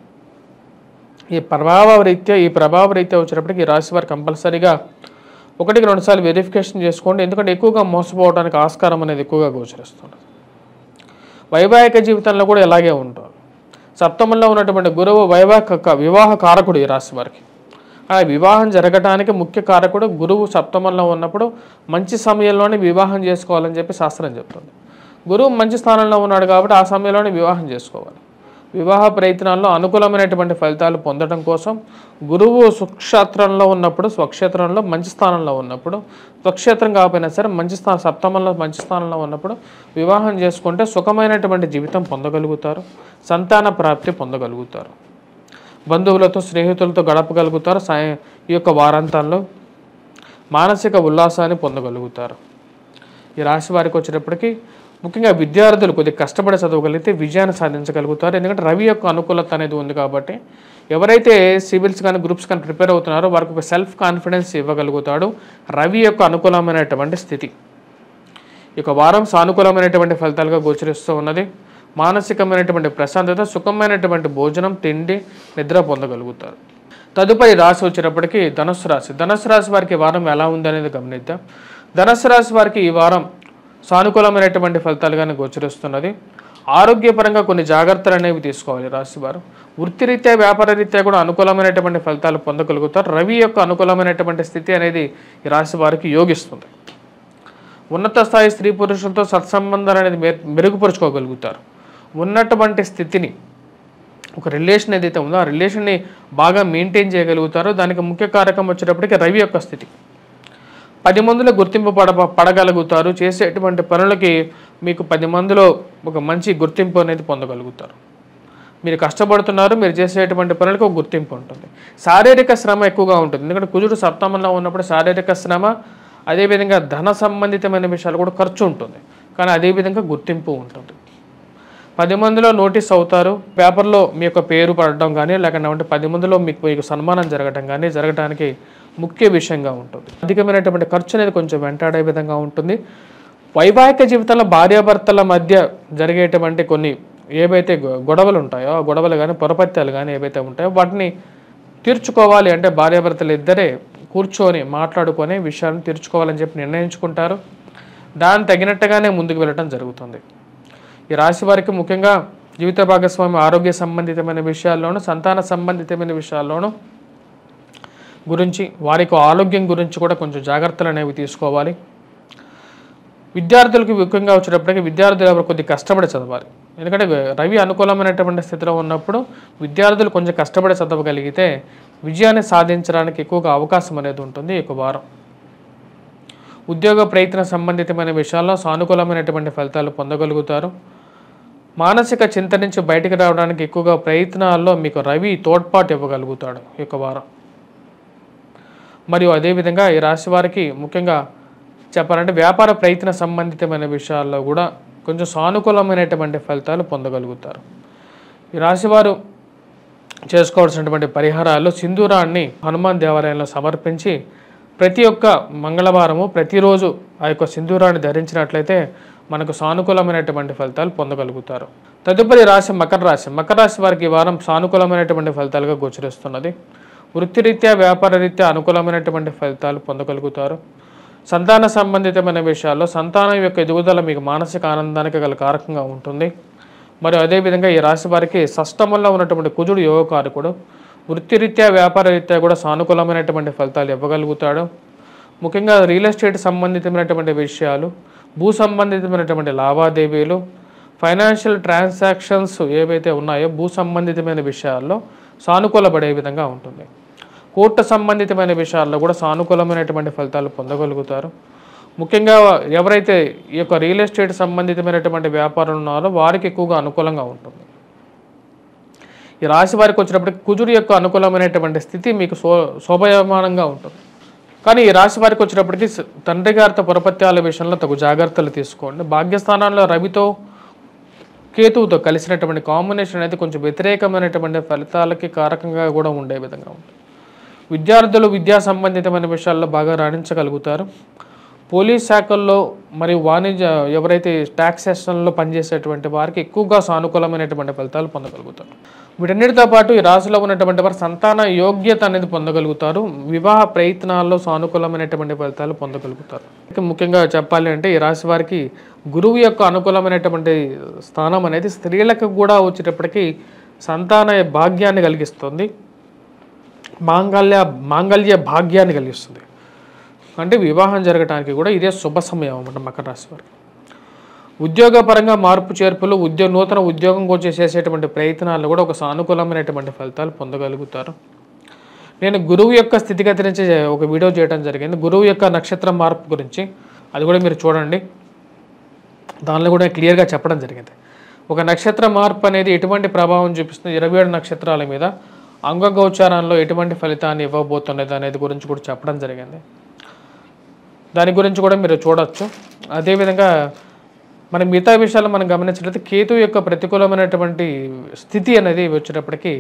ఈ ప్రభావ రీత్యా ఈ ప్రభావ రీత్యా వచ్చేటప్పటికి ఈ రాశి వారు కంపల్సరీగా ఒకటికి రెండుసార్లు వెరిఫికేషన్ చేసుకోండి ఎందుకంటే ఎక్కువగా మోసపోవడానికి ఆస్కారం అనేది ఎక్కువగా గోచరిస్తుంది వైవాహిక జీవితంలో కూడా ఇలాగే ఉంటుంది సప్తమంలో ఉన్నటువంటి గురువు వైవాహిక వివాహ కారకుడు ఈ రాశి వారికి ఆ వివాహం జరగటానికి ముఖ్య కారకుడు గురువు సప్తమంలో ఉన్నప్పుడు మంచి సమయంలోనే వివాహం చేసుకోవాలని చెప్పి శాస్త్రం చెప్తుంది గురువు మంచి స్థానంలో ఉన్నాడు కాబట్టి ఆ సమయంలోనే వివాహం చేసుకోవాలి వివాహ ప్రయత్నాల్లో అనుకూలమైనటువంటి ఫలితాలు పొందడం కోసం గురువు సుక్షేత్రంలో ఉన్నప్పుడు స్వక్షేత్రంలో మంచి స్థానంలో ఉన్నప్పుడు స్వక్షేత్రం కాకపోయినా సరే మంచి స్థానం సప్తమంలో మంచి స్థానంలో ఉన్నప్పుడు వివాహం చేసుకుంటే సుఖమైనటువంటి జీవితం పొందగలుగుతారు సంతాన ప్రాప్తి పొందగలుగుతారు బంధువులతో స్నేహితులతో గడపగలుగుతారు సాయ ఈ యొక్క వారాంతంలో మానసిక ఉల్లాసాన్ని పొందగలుగుతారు ఈ రాశి వారికి వచ్చేటప్పటికి ముఖ్యంగా విద్యార్థులు కొద్దిగా కష్టపడి చదవగలిగితే విజయాన్ని సాధించగలుగుతారు ఎందుకంటే రవి యొక్క అనుకూలత అనేది ఉంది కాబట్టి ఎవరైతే సివిల్స్ కానీ గ్రూప్స్ కానీ ప్రిపేర్ అవుతున్నారో వారికి ఒక సెల్ఫ్ కాన్ఫిడెన్స్ ఇవ్వగలుగుతాడు రవి యొక్క అనుకూలమైనటువంటి స్థితి ఈ యొక్క వారం సానుకూలమైనటువంటి ఫలితాలుగా గోచరిస్తూ ఉన్నది మానసికమైనటువంటి ప్రశాంతత సుఖమైనటువంటి భోజనం తిండి నిద్ర పొందగలుగుతారు తదుపరి రాశి వచ్చేటప్పటికి ధనుసు రాశి ధనుసు రాశి వారికి ఈ వారం ఎలా ఉంది అనేది గమనిద్దాం ధనుసు రాశి వారికి ఈ వారం సానుకూలమైనటువంటి ఫలితాలుగానే గోచరిస్తున్నది ఆరోగ్యపరంగా కొన్ని జాగ్రత్తలు అనేవి తీసుకోవాలి ఈ రాశి వారు వృత్తిరీత్యా వ్యాపార రీత్యా కూడా అనుకూలమైనటువంటి ఫలితాలు పొందగలుగుతారు రవి యొక్క అనుకూలమైనటువంటి స్థితి అనేది ఈ రాశి వారికి యోగిస్తుంది ఉన్నత స్థాయి స్త్రీ పురుషులతో సత్సంబంధాలు అనేది మె- మెరుగుపరుచుకోగలుగుతారు ఉన్నటువంటి స్థితిని ఒక రిలేషన్ ఏదైతే ఉందో ఆ రిలేషన్ని బాగా మెయింటైన్ చేయగలుగుతారో దానికి ముఖ్య కారకం వచ్చేటప్పటికి రవి యొక్క స్థితి పది మందిలో గుర్తింపు పడ పడగలుగుతారు చేసేటువంటి పనులకి మీకు పది మందిలో ఒక మంచి గుర్తింపు అనేది పొందగలుగుతారు మీరు కష్టపడుతున్నారు మీరు చేసేటువంటి పనులకు ఒక గుర్తింపు ఉంటుంది శారీరక శ్రమ ఎక్కువగా ఉంటుంది ఎందుకంటే కుజుడు సప్తమంలో ఉన్నప్పుడు శారీరక శ్రమ అదేవిధంగా ధన సంబంధితమైన విషయాలు కూడా ఖర్చు ఉంటుంది కానీ అదేవిధంగా గుర్తింపు ఉంటుంది పది మందిలో నోటీస్ అవుతారు పేపర్లో మీ యొక్క పేరు పడడం కానీ లేకుంటే పది మందిలో మీకు మీకు సన్మానం జరగడం కానీ జరగడానికి ముఖ్య విషయంగా ఉంటుంది అధికమైనటువంటి ఖర్చు అనేది కొంచెం వెంటాడే విధంగా ఉంటుంది వైవాహిక జీవితంలో భార్యాభర్తల మధ్య జరిగేటువంటి కొన్ని ఏవైతే గొ- గొడవలు ఉంటాయో ఆ గొడవలు కానీ పొరపత్యాలు కానీ ఏవైతే ఉంటాయో వాటిని తీర్చుకోవాలి అంటే భార్యాభర్తలు ఇద్దరే కూర్చొని మాట్లాడుకొని విషయాలను తీర్చుకోవాలని చెప్పి నిర్ణయించుకుంటారు దాని తగినట్టుగానే ముందుకు వెళ్ళటం జరుగుతుంది ఈ రాశి వారికి ముఖ్యంగా జీవిత భాగస్వామి ఆరోగ్య సంబంధితమైన విషయాల్లోనూ సంతాన సంబంధితమైన విషయాల్లోనూ గురించి వారికి ఆరోగ్యం గురించి కూడా కొంచెం జాగ్రత్తలు అనేవి తీసుకోవాలి విద్యార్థులకు ముఖ్యంగా వచ్చేటప్పటికి విద్యార్థులు ఎవరు కొద్దిగా కష్టపడి చదవాలి ఎందుకంటే రవి అనుకూలమైనటువంటి స్థితిలో ఉన్నప్పుడు విద్యార్థులు కొంచెం కష్టపడి చదవగలిగితే విజయాన్ని సాధించడానికి ఎక్కువగా అవకాశం అనేది ఉంటుంది ఈ యొక్క వారం ఉద్యోగ ప్రయత్న సంబంధితమైన విషయాల్లో సానుకూలమైనటువంటి ఫలితాలు పొందగలుగుతారు మానసిక చింత నుంచి బయటికి రావడానికి ఎక్కువగా ప్రయత్నాల్లో మీకు రవి తోడ్పాటు ఇవ్వగలుగుతాడు ఈ యొక్క వారం మరియు అదేవిధంగా ఈ రాశి వారికి ముఖ్యంగా చెప్పాలంటే వ్యాపార ప్రయత్న సంబంధితమైన విషయాల్లో కూడా కొంచెం సానుకూలమైనటువంటి ఫలితాలు పొందగలుగుతారు ఈ రాశివారు చేసుకోవాల్సినటువంటి పరిహారాలు సింధూరాన్ని హనుమాన్ దేవాలయంలో సమర్పించి ప్రతి ఒక్క మంగళవారము ప్రతిరోజు ఆ యొక్క సింధూరాన్ని ధరించినట్లయితే మనకు సానుకూలమైనటువంటి ఫలితాలు పొందగలుగుతారు తదుపరి రాశి మకర రాశి మకర రాశి వారికి ఈ వారం సానుకూలమైనటువంటి ఫలితాలుగా గోచరిస్తున్నది వృత్తిరీత్యా వ్యాపార రీత్యా అనుకూలమైనటువంటి ఫలితాలు పొందగలుగుతారు సంతాన సంబంధితమైన విషయాల్లో సంతానం యొక్క ఎదుగుదల మీకు మానసిక ఆనందానికి గల కారకంగా ఉంటుంది మరియు అదేవిధంగా ఈ రాశి వారికి షష్టమంలో ఉన్నటువంటి కుజుడు యోగకారకుడు వృత్తిరీత్యా వ్యాపార రీత్యా కూడా సానుకూలమైనటువంటి ఫలితాలు ఇవ్వగలుగుతాడు ముఖ్యంగా రియల్ ఎస్టేట్ సంబంధితమైనటువంటి విషయాలు భూ సంబంధితమైనటువంటి లావాదేవీలు ఫైనాన్షియల్ ట్రాన్సాక్షన్స్ ఏవైతే ఉన్నాయో భూ సంబంధితమైన విషయాల్లో సానుకూలపడే విధంగా ఉంటుంది కోర్టు సంబంధితమైన విషయాల్లో కూడా సానుకూలమైనటువంటి ఫలితాలు పొందగలుగుతారు ముఖ్యంగా ఎవరైతే ఈ యొక్క రియల్ ఎస్టేట్ సంబంధితమైనటువంటి వ్యాపారం ఉన్నారో వారికి ఎక్కువగా అనుకూలంగా ఉంటుంది ఈ రాశి వారికి వచ్చినప్పటికి కుజుడు యొక్క అనుకూలమైనటువంటి స్థితి మీకు శో శోభయమానంగా ఉంటుంది కానీ ఈ రాశి వారికి వచ్చినప్పటికీ స- తండ్రి గారితో పురపత్యాల విషయంలో తగు జాగ్రత్తలు తీసుకోండి భాగ్యస్థానాల్లో రవితో కేతువుతో కలిసినటువంటి కాంబినేషన్ అనేది కొంచెం వ్యతిరేకమైనటువంటి ఫలితాలకి కారకంగా కూడా ఉండే విధంగా ఉంటుంది విద్యార్థులు విద్యా సంబంధితమైన విషయాల్లో బాగా రాణించగలుగుతారు పోలీస్ శాఖల్లో మరియు వాణిజ్య ఎవరైతే ట్యాక్స్ సెషన్లో పనిచేసేటువంటి వారికి ఎక్కువగా సానుకూలమైనటువంటి ఫలితాలు పొందగలుగుతారు వీటన్నిటితో పాటు ఈ రాశిలో ఉన్నటువంటి వారు సంతాన యోగ్యత అనేది పొందగలుగుతారు వివాహ ప్రయత్నాల్లో సానుకూలమైనటువంటి ఫలితాలు పొందగలుగుతారు ఇక ముఖ్యంగా చెప్పాలి అంటే ఈ రాశి వారికి గురువు యొక్క అనుకూలమైనటువంటి స్థానం అనేది స్త్రీలకు కూడా వచ్చేటప్పటికి సంతాన భాగ్యాన్ని కలిగిస్తుంది మాంగళ్య మాంగళ్య భాగ్యాన్ని కలిగిస్తుంది అంటే వివాహం జరగడానికి కూడా ఇదే శుభ సమయం అన్నమాట మకర రాశి వారికి ఉద్యోగపరంగా మార్పు చేర్పులు ఉద్యోగ నూతన ఉద్యోగం కోసం చేసేటువంటి ప్రయత్నాలు కూడా ఒక సానుకూలమైనటువంటి ఫలితాలు పొందగలుగుతారు నేను గురువు యొక్క స్థితిగతి నుంచి ఒక వీడియో చేయడం జరిగింది గురువు యొక్క నక్షత్ర మార్పు గురించి అది కూడా మీరు చూడండి దానిలో కూడా క్లియర్గా చెప్పడం జరిగింది ఒక నక్షత్ర మార్పు అనేది ఎటువంటి ప్రభావం చూపిస్తుంది ఇరవై ఏడు నక్షత్రాల మీద అంగగోచారంలో ఎటువంటి ఫలితాన్ని ఇవ్వబోతున్నది అనేది గురించి కూడా చెప్పడం జరిగింది దాని గురించి కూడా మీరు చూడొచ్చు అదేవిధంగా మన మిగతా విషయాలు మనం గమనించినట్లయితే కేతు యొక్క ప్రతికూలమైనటువంటి స్థితి అనేది వచ్చేటప్పటికి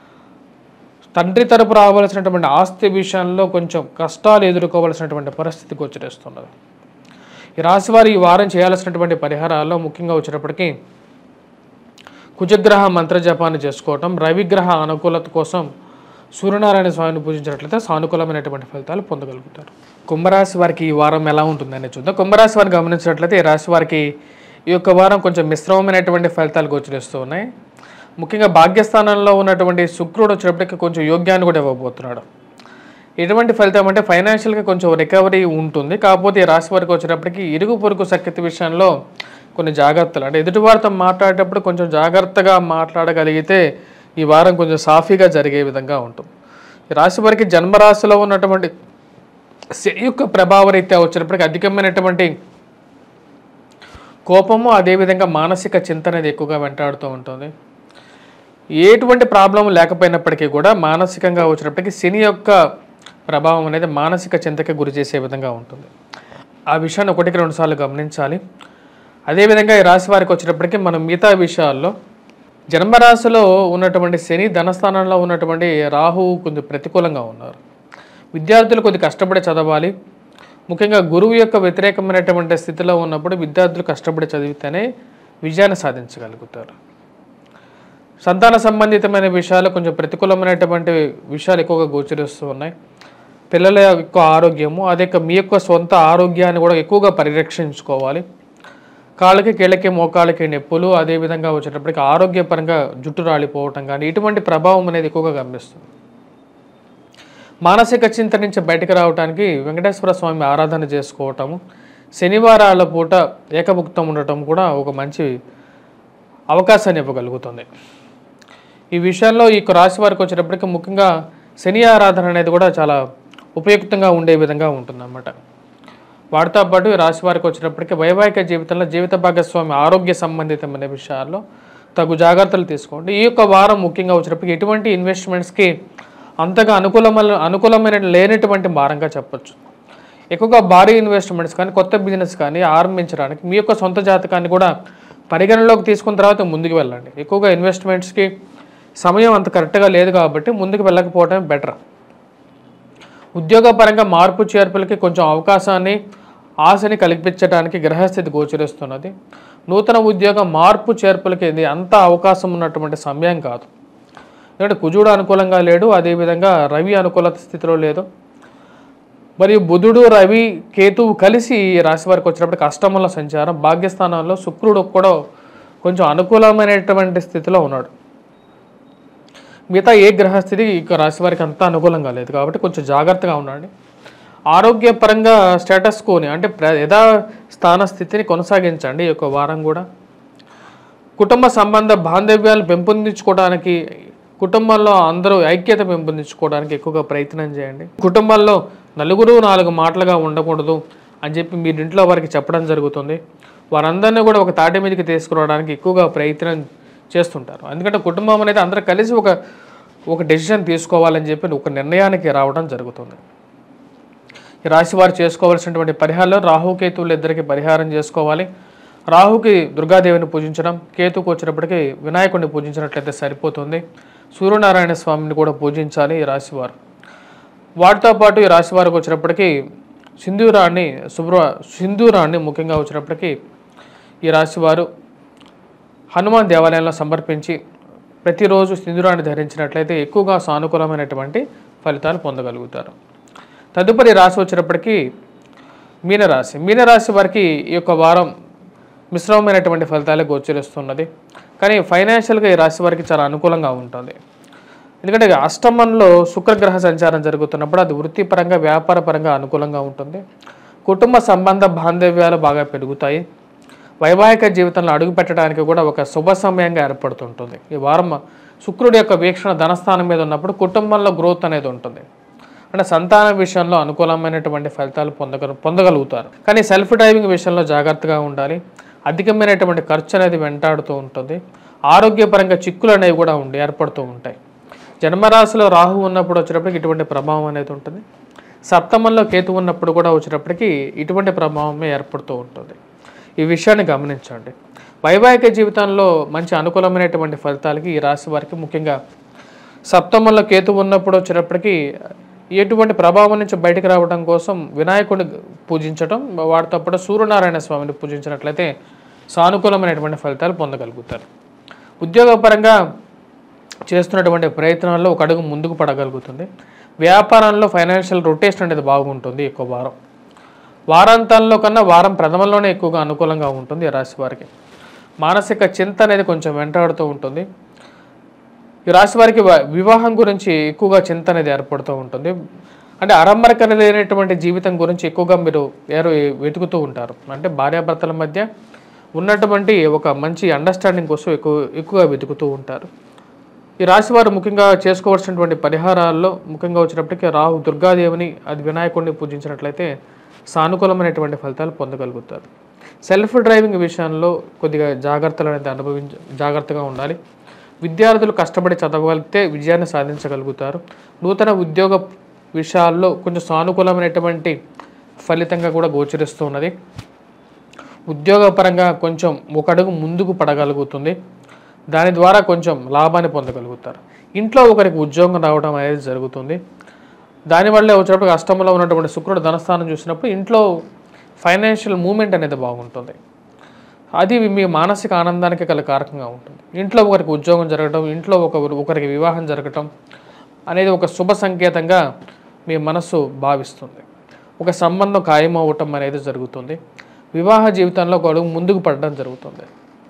తండ్రి తరపు రావాల్సినటువంటి ఆస్తి విషయంలో కొంచెం కష్టాలు ఎదుర్కోవాల్సినటువంటి పరిస్థితి గోచరిస్తున్నది ఈ రాశివారు ఈ వారం చేయాల్సినటువంటి పరిహారాల్లో ముఖ్యంగా వచ్చేటప్పటికి కుజగ్రహ మంత్రజపాన్ని చేసుకోవటం రవిగ్రహ అనుకూలత కోసం సూర్యనారాయణ స్వామిని పూజించినట్లయితే సానుకూలమైనటువంటి ఫలితాలు పొందగలుగుతారు కుంభరాశి వారికి ఈ వారం ఎలా ఉంటుందని చూద్దాం కుంభరాశి వారిని గమనించినట్లయితే ఈ రాశి వారికి ఈ యొక్క వారం కొంచెం మిశ్రమమైనటువంటి ఫలితాలు గోచరిస్తూ ఉన్నాయి ముఖ్యంగా భాగ్యస్థానంలో ఉన్నటువంటి శుక్రుడు వచ్చేటప్పటికి కొంచెం యోగ్యాన్ని కూడా ఇవ్వబోతున్నాడు ఎటువంటి ఫలితం అంటే ఫైనాన్షియల్గా కొంచెం రికవరీ ఉంటుంది కాకపోతే ఈ రాశి వారికి వచ్చేటప్పటికి ఇరుగు పొరుగు సఖ్యత విషయంలో కొన్ని జాగ్రత్తలు అంటే ఎదుటివారితో మాట్లాడేటప్పుడు కొంచెం జాగ్రత్తగా మాట్లాడగలిగితే ఈ వారం కొంచెం సాఫీగా జరిగే విధంగా ఉంటుంది ఈ రాశి వారికి జన్మరాశిలో ఉన్నటువంటి శని యొక్క ప్రభావ రీత్యా వచ్చినప్పటికీ అధికమైనటువంటి కోపము అదేవిధంగా మానసిక చింతన అనేది ఎక్కువగా వెంటాడుతూ ఉంటుంది ఎటువంటి ప్రాబ్లం లేకపోయినప్పటికీ కూడా మానసికంగా వచ్చినప్పటికీ శని యొక్క ప్రభావం అనేది మానసిక చింతకి గురి చేసే విధంగా ఉంటుంది ఆ విషయాన్ని ఒకటికి రెండు సార్లు గమనించాలి అదేవిధంగా ఈ రాశి వారికి వచ్చినప్పటికీ మనం మిగతా విషయాల్లో జన్మరాశిలో ఉన్నటువంటి శని ధనస్థానంలో ఉన్నటువంటి రాహు కొంచెం ప్రతికూలంగా ఉన్నారు విద్యార్థులు కొద్ది కష్టపడి చదవాలి ముఖ్యంగా గురువు యొక్క వ్యతిరేకమైనటువంటి స్థితిలో ఉన్నప్పుడు విద్యార్థులు కష్టపడి చదివితేనే విజయాన్ని సాధించగలుగుతారు సంతాన సంబంధితమైన విషయాలు కొంచెం ప్రతికూలమైనటువంటి విషయాలు ఎక్కువగా గోచరిస్తూ ఉన్నాయి పిల్లల యొక్క ఆరోగ్యము అదే మీ యొక్క సొంత ఆరోగ్యాన్ని కూడా ఎక్కువగా పరిరక్షించుకోవాలి కాళ్ళకి కీళ్ళకి మోకాళ్ళకి నొప్పులు అదేవిధంగా వచ్చేటప్పటికి ఆరోగ్యపరంగా జుట్టు రాలిపోవటం కానీ ఇటువంటి ప్రభావం అనేది ఎక్కువగా గమనిస్తుంది మానసిక చింత నుంచి బయటకు రావడానికి వెంకటేశ్వర స్వామి ఆరాధన చేసుకోవటము శనివారాల పూట ఏకభుక్తం ఉండటం కూడా ఒక మంచి అవకాశాన్ని ఇవ్వగలుగుతుంది ఈ విషయంలో ఈ రాశి వారికి వచ్చేటప్పటికి ముఖ్యంగా శని ఆరాధన అనేది కూడా చాలా ఉపయుక్తంగా ఉండే విధంగా ఉంటుందన్నమాట వాటితో పాటు ఈ రాశి వారికి వచ్చినప్పటికీ వైవాహిక జీవితంలో జీవిత భాగస్వామి ఆరోగ్య సంబంధితమైన విషయాల్లో తగు జాగ్రత్తలు తీసుకోండి ఈ యొక్క వారం ముఖ్యంగా వచ్చినప్పటికీ ఎటువంటి ఇన్వెస్ట్మెంట్స్కి అంతగా అనుకూలమైన అనుకూలమైన లేనటువంటి వారంగా చెప్పొచ్చు ఎక్కువగా భారీ ఇన్వెస్ట్మెంట్స్ కానీ కొత్త బిజినెస్ కానీ ఆరంభించడానికి మీ యొక్క సొంత జాతకాన్ని కూడా పరిగణలోకి తీసుకున్న తర్వాత ముందుకు వెళ్ళండి ఎక్కువగా ఇన్వెస్ట్మెంట్స్కి సమయం అంత కరెక్ట్గా లేదు కాబట్టి ముందుకు వెళ్ళకపోవడం బెటర్ ఉద్యోగపరంగా మార్పు చేర్పులకి కొంచెం అవకాశాన్ని ఆశని కల్పించడానికి గ్రహస్థితి గోచరిస్తున్నది నూతన ఉద్యోగ మార్పు చేర్పులకి ఇది అంత అవకాశం ఉన్నటువంటి సమయం కాదు ఎందుకంటే కుజుడు అనుకూలంగా లేడు అదేవిధంగా రవి అనుకూలత స్థితిలో లేదు మరియు బుధుడు రవి కేతువు కలిసి ఈ రాశి వారికి వచ్చినప్పటికి అష్టమంలో సంచారం భాగ్యస్థానంలో శుక్రుడు కూడా కొంచెం అనుకూలమైనటువంటి స్థితిలో ఉన్నాడు మిగతా ఏ గ్రహస్థితి ఇక రాశి వారికి అంత అనుకూలంగా లేదు కాబట్టి కొంచెం జాగ్రత్తగా ఉండండి ఆరోగ్యపరంగా స్టేటస్ కోని అంటే ప్ర యథా స్థాన స్థితిని కొనసాగించండి ఈ యొక్క వారం కూడా కుటుంబ సంబంధ బాంధవ్యాలు పెంపొందించుకోవడానికి కుటుంబంలో అందరూ ఐక్యత పెంపొందించుకోవడానికి ఎక్కువగా ప్రయత్నం చేయండి కుటుంబంలో నలుగురు నాలుగు మాటలుగా ఉండకూడదు అని చెప్పి మీరు ఇంట్లో వారికి చెప్పడం జరుగుతుంది వారందరినీ కూడా ఒక తాటి మీదకి తీసుకురావడానికి ఎక్కువగా ప్రయత్నం చేస్తుంటారు ఎందుకంటే కుటుంబం అనేది అందరూ కలిసి ఒక ఒక డెసిషన్ తీసుకోవాలని చెప్పి ఒక నిర్ణయానికి రావడం జరుగుతుంది ఈ రాశి వారు చేసుకోవాల్సినటువంటి పరిహారాలు రాహుకేతువులు ఇద్దరికి పరిహారం చేసుకోవాలి రాహుకి దుర్గాదేవిని పూజించడం కేతుకు వచ్చినప్పటికీ వినాయకుడిని పూజించినట్లయితే సరిపోతుంది సూర్యనారాయణ స్వామిని కూడా పూజించాలి ఈ రాశివారు వాటితో పాటు ఈ రాశి వారికి వచ్చినప్పటికీ సింధూరాన్ని శుభ్ర సింధూరాన్ని ముఖ్యంగా వచ్చినప్పటికీ ఈ రాశి వారు హనుమాన్ దేవాలయంలో సమర్పించి ప్రతిరోజు సింధూరాన్ని ధరించినట్లయితే ఎక్కువగా సానుకూలమైనటువంటి ఫలితాలు పొందగలుగుతారు తదుపరి రాశి వచ్చినప్పటికీ మీనరాశి మీనరాశి వారికి ఈ యొక్క వారం మిశ్రమమైనటువంటి ఫలితాలే గోచరిస్తున్నది కానీ ఫైనాన్షియల్గా ఈ రాశి వారికి చాలా అనుకూలంగా ఉంటుంది ఎందుకంటే అష్టమంలో శుక్రగ్రహ సంచారం జరుగుతున్నప్పుడు అది వృత్తిపరంగా వ్యాపారపరంగా అనుకూలంగా ఉంటుంది కుటుంబ సంబంధ బాంధవ్యాలు బాగా పెరుగుతాయి వైవాహిక జీవితంలో అడుగు పెట్టడానికి కూడా ఒక శుభ సమయంగా ఏర్పడుతుంటుంది ఈ వారం శుక్రుడి యొక్క వీక్షణ ధనస్థానం మీద ఉన్నప్పుడు కుటుంబంలో గ్రోత్ అనేది ఉంటుంది అంటే సంతాన విషయంలో అనుకూలమైనటువంటి ఫలితాలు పొందగ పొందగలుగుతారు కానీ సెల్ఫ్ డ్రైవింగ్ విషయంలో జాగ్రత్తగా ఉండాలి అధికమైనటువంటి ఖర్చు అనేది వెంటాడుతూ ఉంటుంది ఆరోగ్యపరంగా చిక్కులు అనేవి కూడా ఉండి ఏర్పడుతూ ఉంటాయి జన్మరాశిలో రాహు ఉన్నప్పుడు వచ్చేటప్పటికి ఇటువంటి ప్రభావం అనేది ఉంటుంది సప్తమంలో కేతు ఉన్నప్పుడు కూడా వచ్చేటప్పటికి ఇటువంటి ప్రభావమే ఏర్పడుతూ ఉంటుంది ఈ విషయాన్ని గమనించండి వైవాహిక జీవితంలో మంచి అనుకూలమైనటువంటి ఫలితాలకి ఈ రాశి వారికి ముఖ్యంగా సప్తమంలో కేతు ఉన్నప్పుడు వచ్చేటప్పటికి ఎటువంటి ప్రభావం నుంచి బయటకు రావడం కోసం వినాయకుడిని పూజించడం వాటితో పాటు సూర్యనారాయణ స్వామిని పూజించినట్లయితే సానుకూలమైనటువంటి ఫలితాలు పొందగలుగుతారు ఉద్యోగపరంగా చేస్తున్నటువంటి ప్రయత్నాల్లో ఒక అడుగు ముందుకు పడగలుగుతుంది వ్యాపారంలో ఫైనాన్షియల్ రొటేషన్ అనేది బాగుంటుంది ఎక్కువ వారం వారాంతాల్లో కన్నా వారం ప్రథమంలోనే ఎక్కువగా అనుకూలంగా ఉంటుంది ఈ రాశి వారికి మానసిక చింత అనేది కొంచెం వెంటాడుతూ ఉంటుంది ఈ రాశి వారికి వ- వివాహం గురించి ఎక్కువగా చింత అనేది ఏర్పడుతూ ఉంటుంది అంటే అరంబరకర లేనటువంటి జీవితం గురించి ఎక్కువగా మీరు ఏరు వెతుకుతూ ఉంటారు అంటే భార్యాభర్తల మధ్య ఉన్నటువంటి ఒక మంచి అండర్స్టాండింగ్ కోసం ఎక్కువ ఎక్కువగా వెతుకుతూ ఉంటారు ఈ రాశి వారు ముఖ్యంగా చేసుకోవాల్సినటువంటి పరిహారాల్లో ముఖ్యంగా వచ్చినప్పటికీ రాహు దుర్గాదేవిని అది వినాయకుడిని పూజించినట్లయితే సానుకూలమైనటువంటి ఫలితాలు పొందగలుగుతారు సెల్ఫ్ డ్రైవింగ్ విషయంలో కొద్దిగా జాగ్రత్తలు అనేది అనుభవించ జాగ్రత్తగా ఉండాలి విద్యార్థులు కష్టపడి చదవగలిగితే విజయాన్ని సాధించగలుగుతారు నూతన ఉద్యోగ విషయాల్లో కొంచెం సానుకూలమైనటువంటి ఫలితంగా కూడా గోచరిస్తూ ఉన్నది ఉద్యోగపరంగా కొంచెం ఒక అడుగు ముందుకు పడగలుగుతుంది దాని ద్వారా కొంచెం లాభాన్ని పొందగలుగుతారు ఇంట్లో ఒకరికి ఉద్యోగం రావడం అనేది జరుగుతుంది దానివల్లే వచ్చేటప్పుడు అష్టంలో ఉన్నటువంటి శుక్రుడు ధనస్థానం చూసినప్పుడు ఇంట్లో ఫైనాన్షియల్ మూమెంట్ అనేది బాగుంటుంది అది మీ మానసిక ఆనందానికి గల కారకంగా ఉంటుంది ఇంట్లో ఒకరికి ఉద్యోగం జరగడం ఇంట్లో ఒక ఒకరికి వివాహం జరగటం అనేది ఒక శుభ సంకేతంగా మీ మనస్సు భావిస్తుంది ఒక సంబంధం ఖాయమవ్వటం అనేది జరుగుతుంది వివాహ జీవితంలో ఒక అడుగు ముందుకు పడడం జరుగుతుంది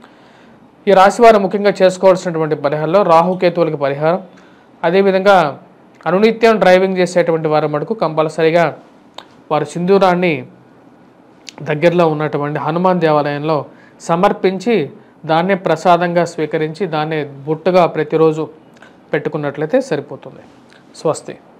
ఈ రాశివారు ముఖ్యంగా చేసుకోవాల్సినటువంటి పరిహారంలో రాహుకేతువులకి పరిహారం అదేవిధంగా అనునిత్యం డ్రైవింగ్ చేసేటువంటి వారి మటుకు కంపల్సరీగా వారు సింధూరాన్ని దగ్గరలో ఉన్నటువంటి హనుమాన్ దేవాలయంలో సమర్పించి దాన్నే ప్రసాదంగా స్వీకరించి దాన్నే బుట్టుగా ప్రతిరోజు పెట్టుకున్నట్లయితే సరిపోతుంది స్వస్తి